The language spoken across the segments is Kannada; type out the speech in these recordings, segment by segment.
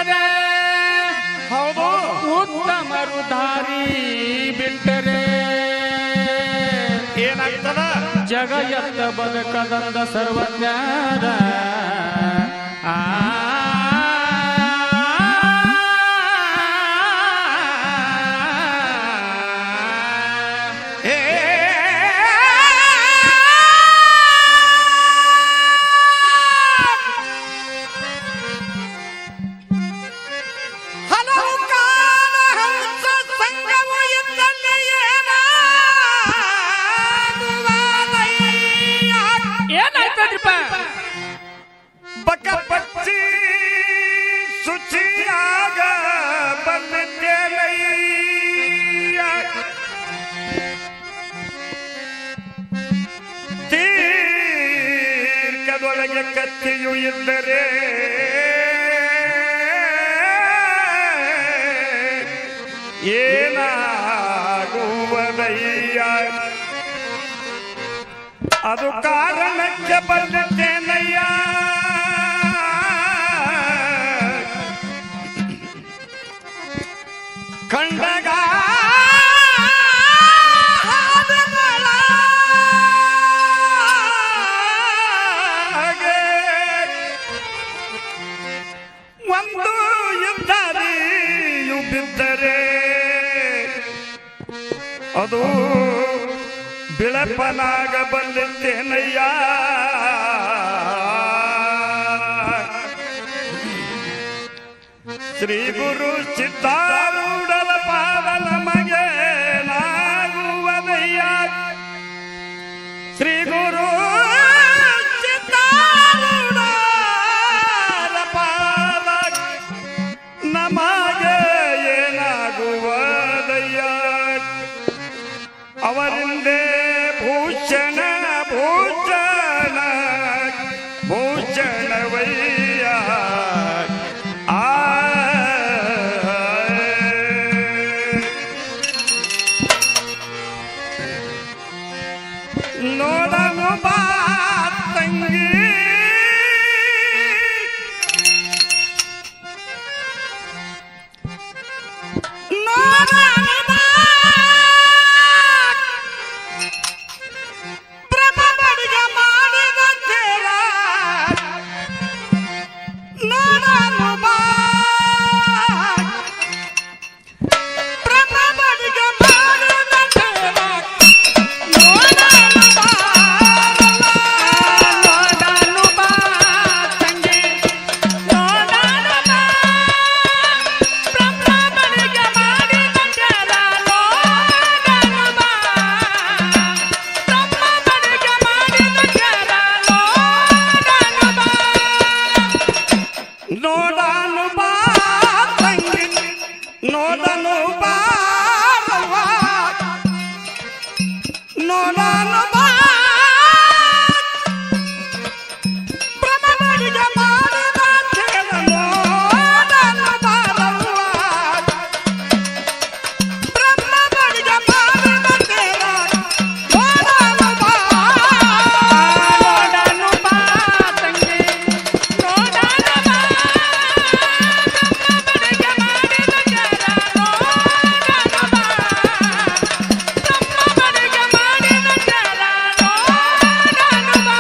ಬಿಟ್ಟರೆ ಹೌದು ಉತ್ತಮರು ದಾರಿ ಬಿಟ್ಟರೆ ಏನಾಗ್ತದ ಜಗ ಎತ್ತ ಬದುಕದಂದ ಸರ್ವಜ್ಞಾನ ಆ ಏ ಹಲವು ಕಾಲ ಹಂಸ ಸಂಗವು ಇದ್ದಲ್ಲಿ ಏನಾಗುವುದಯ್ಯ? ಏನಾಯ್ತದ್ರಿಪ್ಪ ಬಕ ಪಕ್ಷಿ ಶುಚಿಯಾಗ ಬಂದಿದ್ದೇನಯ್ಯ ತೀರ್ಕದೊಳಗೆ ಕತ್ತಿಯು ಇದ್ದರೆ ಏನಾಗುವುದಯ್ಯ ಅದು ಕಾರಣಕ್ಕೆ ಬಂದಿದ್ದೇನಯ್ಯ ಕಂಡಗ ಒಂದು ಯುದ್ಧರಿಯು ಬಿದ್ದರೆ ಅದು ಬಿಳಪನಾಗ ಬಂದಿದ್ದೇನಯ್ಯ ಶ್ರೀ ಗುರು ಸಿದ್ಧಾರೂಢರ ಪಾದ ನಮಗೆ ನಾಗುವದಯ್ಯ ಶ್ರೀ ಗುರು ಸಿದ್ಧಾರೂಢರ ಪಾದ ನಮಗೆ ಏನಾಗುವದಯ್ಯ ಅವರಿಂದೇ ಭೂಷಣ ಭೂಷಣ ಭೂಷಣವಯ್ಯ ಆ ನೋಡನು ಬಾ ತಂಗಿ ನೋಡನು ಬಾ ಪ್ರಭಬಡಿಗೆ ಮಾಡಿದ ತೇರ ನೋಡನು ಬಾ ಪ್ರಭಬಡಿಗೆ ಮಾಡಿದ ತೇರ ನೋಡನು ಬಾ ನೋಡನು ಬಾ ತಂಗಿ ನೋಡನು ಬಾ ಬ್ರಹ್ಮನಿಗೆ ಮಾಡಿದ ಕೆಲ ನೋಡನು ಬಾ ಬ್ರಹ್ಮನಿಗೆ ಮಾಡಿದ ಕೆಲ ನೋಡನು ಬಾ ನೋಡನು ಬಾ ತಂಗಿ ನೋಡನು ಬಾ ನೋಡನು ಬಾ ಬ್ರಹ್ಮನಿಗೆ ಮಾಡಿದ ಕೇಳ ನೋಡನು ಬಾರವ್ವ. ಬ್ರಹ್ಮನಿಗೆ ಮಾಡಿದ ಕೇಳ ನೋಡನು ಬಾ. ನೋಡನು ಬಾ ತಂಗಿ ನೋಡನು ಬಾ ಬ್ರಹ್ಮನಿಗೆ ಮಾಡಿದ ಕೆಲ ನೋಡನು ಬಾ ಬ್ರಹ್ಮನಿಗೆ ಮಾಡಿದ ಕೆಲ ನೋಡನು ಬಾ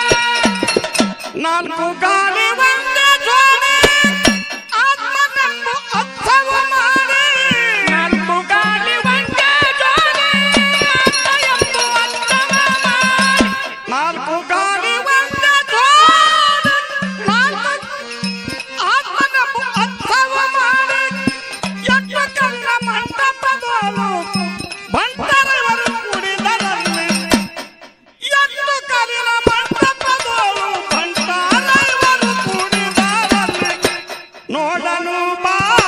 ನಾಲ್ಕು ಗಾಳಿ ಒಂದೇ ಜೋಡಿ ಆತ್ಮನೆಂಬು ಅರ್ಥವ ಮಾಡಿ ನಾಲ್ಕು ಗಾಳಿ ಒಂದೇ ಜೋಡಿ ಅರ್ಥ ಎಂಬು ಅರ್ಥವ ಮಾಡಿ ನಾಲ್ಕು ಗಾಳಿ ಒಂದೇ ಜೋಡಿ ನಾಲ್ಕು ಆತ್ಮನೆಂಬು ಅರ್ಥವ ಮಾಡಿ ಎಂಟು ಕಣ್ಣ ಮಂಟಪದೋಳು ಬಂಟರವರು ಕುಡಿದರಲ್ಲಿ ಎಂಟು ಕಲ್ಲಿನ ಮಂಟಪದೋಳು ಬಂಟಾರವರು ಕೂಡಿದಾರಲ್ಲಿ ನೋಡನು ಬಾ